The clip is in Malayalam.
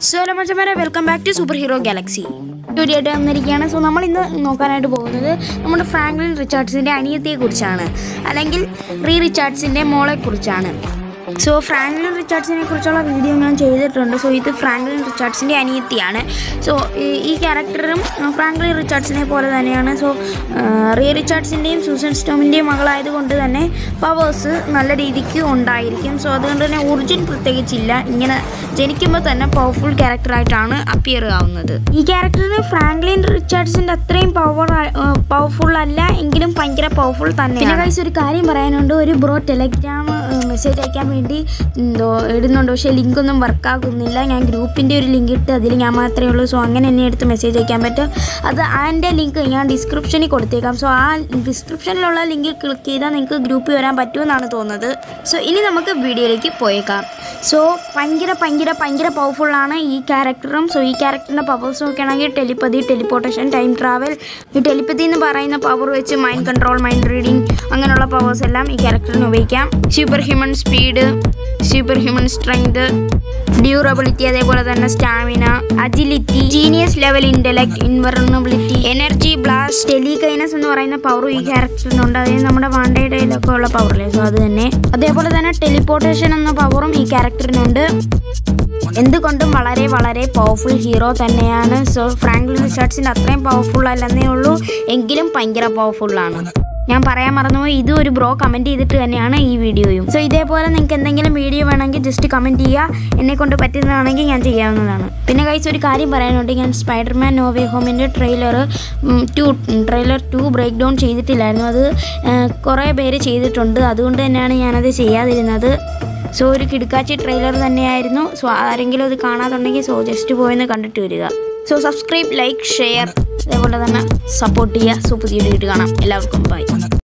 സോ മച്ചമാരെ welcome back to super hero galaxy ജോലിയായിട്ട് വന്നിരിക്കുകയാണ് സോ നമ്മൾ ഇന്ന് നോക്കാനായിട്ട് പോകുന്നത് നമ്മുടെ ഫ്രാങ്ക്ലിൻ റിച്ചാർഡ്സിൻ്റെ അനിയത്തിയെക്കുറിച്ചാണ് അല്ലെങ്കിൽ റീ റിച്ചാർഡ്സിൻ്റെ മോളെക്കുറിച്ചാണ് സോ ഫ്രാങ്ക്ലിൻ റിച്ചാർഡ്സിനെ കുറിച്ചുള്ള വീഡിയോ ഞാൻ ചെയ്തിട്ടുണ്ട് സോ ഇത് ഫ്രാങ്ക്ലിൻ റിച്ചാർഡ്സിൻ്റെ അനിയത്തിയാണ് സോ ഈ ക്യാരക്ടറും ഫ്രാങ്ക്ലിൻ റിച്ചാർഡ്സിനെ പോലെ തന്നെയാണ് സോ റീ റിച്ചാർഡ്സിൻ്റെയും സൂസൻ സ്റ്റോമിൻ്റെയും മകളായതുകൊണ്ട് തന്നെ പവേഴ്സ് നല്ല രീതിക്ക് ഉണ്ടായിരിക്കും സോ അതുകൊണ്ട് തന്നെ ഒറിജിൻ പ്രത്യേകിച്ചില്ല ഇങ്ങനെ ജനിക്കുമ്പോൾ തന്നെ പവർഫുൾ ക്യാരക്ടറായിട്ടാണ് അപ്പിയർ ആവുന്നത് ഈ ക്യാരക്ടറിന് ഫ്രാങ്ക്ലിൻ റിച്ചാർഡ്സിൻ്റെ അത്രയും പവർ പവർഫുൾ അല്ല എങ്കിലും ഭയങ്കര പവർഫുൾ തന്നെ പിന്നെ കൈസ് ഒരു കാര്യം പറയാനുണ്ട് ഒരു ബ്രോ ടെലഗ്രാം മെസ്സേജ് അയക്കാൻ വേണ്ടി എന്തോ ഇടുന്നുണ്ട് പക്ഷേ ലിങ്ക് ഒന്നും വർക്ക് ആകുന്നില്ല ഞാൻ ഗ്രൂപ്പിൻ്റെ ഒരു ലിങ്ക് ഇട്ട് അതിൽ ഞാൻ മാത്രമേ ഉള്ളൂ സോ അങ്ങനെ എന്നെ എടുത്ത് മെസ്സേജ് അയക്കാൻ പറ്റും അത് അതിൻ്റെ ലിങ്ക് ഞാൻ ഡിസ്ക്രിപ്ഷനിൽ കൊടുത്തേക്കാം സോ ആ ഡിസ്ക്രിപ്ഷനിലുള്ള ലിങ്കിൽ ക്ലിക്ക് ചെയ്താൽ നിങ്ങൾക്ക് ഗ്രൂപ്പിൽ വരാൻ പറ്റുമെന്നാണ് തോന്നുന്നത് സോ ഇനി നമുക്ക് വീഡിയോയിലേക്ക് പോയേക്കാം സോ ഭയങ്കര ഭയങ്കര ഭയങ്കര പവർഫുള്ളാണ് ഈ ക്യാരക്ടറും സോ ഈ ക്യാരക്ടറിൻ്റെ പവേഴ്സ് നോക്കുകയാണെങ്കിൽ ടെലിപ്പതി ടെലിപ്പോർട്ടേഷൻ ടൈം ട്രാവൽ ഈ ടെലിപ്പതി എന്ന് പറയുന്ന പവർ വെച്ച് മൈൻഡ് കൺട്രോൾ മൈൻഡ് റീഡിങ് അങ്ങനെയുള്ള പവേഴ്സ് എല്ലാം ഈ ക്യാരക്ടറിന് ഉപയോഗിക്കാം super human speed super human strength durability അതേപോലെ തന്നെ stamina agility genius level intellect invulnerability energy blast telekinesis എന്ന് പറയുന്ന പവർ ഈ ക്യാരക്ടറിനുണ്ട് അതായത് നമ്മുടെ വാണ്ടയുടെയിലൊക്കെ ഉള്ള പവറല്ലേ സോ അത് തന്നെ അതേപോലെ തന്നെ ടെലിപ്പോർട്ടേഷൻ എന്ന പവറും ഈ ക്യാരക്ടറിനുണ്ട് എന്തുകൊണ്ടും വളരെ വളരെ പവർഫുൾ ഹീറോ തന്നെയാണ് സോ ഫ്രാങ്ക്ലിൻ റിച്ചാർഡ്സിൻ്റെ അത്രയും പവർഫുൾ അല്ലെന്നേ ഉള്ളൂ എങ്കിലും ഭയങ്കര പവർഫുള്ളാണ് ഞാൻ പറയാൻ മറന്നുപോയി ഇതും ഒരു ബ്രോ കമൻറ്റ് ചെയ്തിട്ട് തന്നെയാണ് ഈ വീഡിയോയും സോ ഇതേപോലെ നിങ്ങൾക്ക് എന്തെങ്കിലും വീഡിയോ വേണമെങ്കിൽ ജസ്റ്റ് കമൻറ്റ് ചെയ്യുക എന്നെ കൊണ്ട് പറ്റുന്നതാണെങ്കിൽ ഞാൻ ചെയ്യാവുന്നതാണ് പിന്നെ കഴിച്ച ഒരു കാര്യം പറയാനുണ്ട് ഞാൻ സ്പൈഡർമാൻ നോവേ ഹോമിൻ്റെ trailer two trailer to break down ചെയ്തിട്ടില്ലായിരുന്നു അത് കുറേ പേര് ചെയ്തിട്ടുണ്ട് അതുകൊണ്ട് തന്നെയാണ് ഞാനത് ചെയ്യാതിരുന്നത് സോ ഒരു കിടുക്കാച്ചി ട്രെയിലർ തന്നെയായിരുന്നു സോ ആരെങ്കിലും അത് കാണാതുണ്ടെങ്കിൽ സോ ജസ്റ്റ് പോയെന്ന് കണ്ടിട്ട് വരിക സോ സബ്സ്ക്രൈബ് ലൈക്ക് ഷെയർ അതേപോലെ തന്നെ സപ്പോർട്ട് ചെയ്യുക സോ പുതിയ വീഡിയോ കാണാം എല്ലാവർക്കും ബൈ